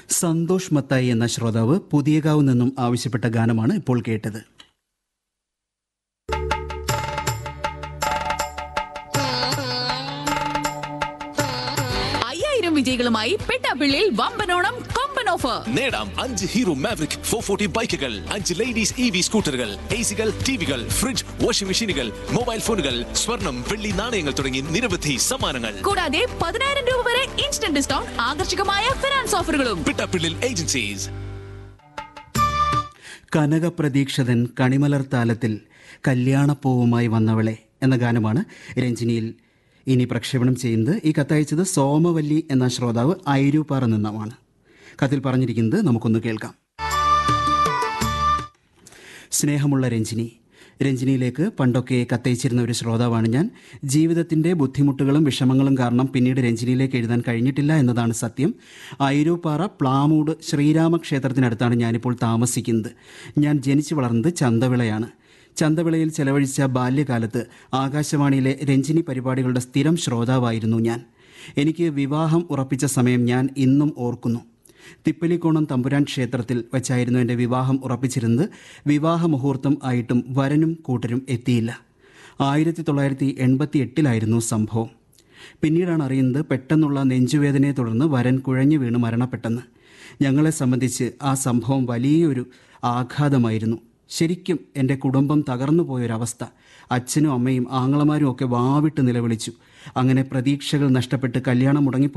സന്തോഷ് മത്തായി എന്ന ശ്രോതാവ് പുതിയകാവ് നിന്നും ആവശ്യപ്പെട്ട ഗാനമാണ് ഇപ്പോൾ കേട്ടത് അയ്യായിരം വിജയികളുമായി പെട്ടാപ്പിള്ളിയിൽ വമ്പനോണം കൊമ്പൻ ഓഫർ നേടാം അഞ്ച് ഹീറോ മാവറിക് ഫോർ ഫോർട്ടി ബൈക്കുകൾ അഞ്ച് ലേഡീസ് ഇ വി സ്കൂട്ടറുകൾ എ സികൾ ടിവികൾ ഫ്രിഡ്ജ് വാഷിംഗ് മെഷീനുകൾ മൊബൈൽ ഫോണുകൾ സ്വർണം വെള്ളി നാണയങ്ങൾ തുടങ്ങി നിരവധി സമ്മാനങ്ങൾ കൂടാതെ പതിനായിരം രൂപ വരെ ഇൻസ്റ്റന്റ് ഡിസ്കൗണ്ട് ആകർഷകമായ ഫിനാൻസ് ഓഫറുകളും പിട്ടാപ്പിള്ളിൽ ഏജൻസീസ് കനകപ്രതീക്ഷതൻ കണിമലർ താലത്തിൽ കല്യാണപ്പൂവുമായി വന്നവളെ എന്ന ഗാനമാണ് രഞ്ജിനിയിൽ ഇനി പ്രക്ഷേപണം ചെയ്യുന്നത് ഈ കത്തയച്ചത് സോമവല്ലി എന്ന ശ്രോതാവ് ഐരൂപ്പാറ നിന്നുമാണ് കത്തിൽ പറഞ്ഞിരിക്കുന്നത് നമുക്കൊന്ന് കേൾക്കാം സ്നേഹമുള്ള രഞ്ജിനി രഞ്ജിനിയിലേക്ക് പണ്ടൊക്കെ കത്തയച്ചിരുന്ന ഒരു ശ്രോതാവാണ് ഞാൻ ജീവിതത്തിൻ്റെ ബുദ്ധിമുട്ടുകളും വിഷമങ്ങളും കാരണം പിന്നീട് രഞ്ജിനിയിലേക്ക് എഴുതാൻ കഴിഞ്ഞിട്ടില്ല എന്നതാണ് സത്യം ഐരൂപ്പാറ പ്ലാമൂട് ശ്രീരാമക്ഷേത്രത്തിനടുത്താണ് ഞാനിപ്പോൾ താമസിക്കുന്നത് ഞാൻ ജനിച്ചു വളർന്നത് ചന്തവിളയാണ് ചന്തവിളയിൽ ചെലവഴിച്ച ബാല്യകാലത്ത് ആകാശവാണിയിലെ രഞ്ജിനി പരിപാടികളുടെ സ്ഥിരം ശ്രോതാവായിരുന്നു ഞാൻ എനിക്ക് വിവാഹം ഉറപ്പിച്ച സമയം ഞാൻ ഇന്നും ഓർക്കുന്നു തിപ്പലിക്കോണം തമ്പുരാൻ ക്ഷേത്രത്തിൽ വച്ചായിരുന്നു എൻ്റെ വിവാഹം ഉറപ്പിച്ചിരുന്നത് വിവാഹ മുഹൂർത്തം ആയിട്ടും വരനും കൂട്ടരും എത്തിയില്ല ആയിരത്തി തൊള്ളായിരത്തി എൺപത്തി എട്ടിലായിരുന്നു സംഭവം പിന്നീടാണ് അറിയുന്നത് പെട്ടെന്നുള്ള നെഞ്ചുവേദനയെ തുടർന്ന് വരൻ കുഴഞ്ഞു വീണ് മരണപ്പെട്ടെന്ന് ഞങ്ങളെ സംബന്ധിച്ച് ആ സംഭവം വലിയൊരു ആഘാതമായിരുന്നു ശരിക്കും എൻ്റെ കുടുംബം തകർന്നു പോയൊരവസ്ഥ അച്ഛനും അമ്മയും ആങ്ങളമാരും ഒക്കെ വാവിട്ട് നിലവിളിച്ചു അങ്ങനെ പ്രതീക്ഷകൾ നഷ്ടപ്പെട്ട് കല്യാണം മുടങ്ങിപ്പോ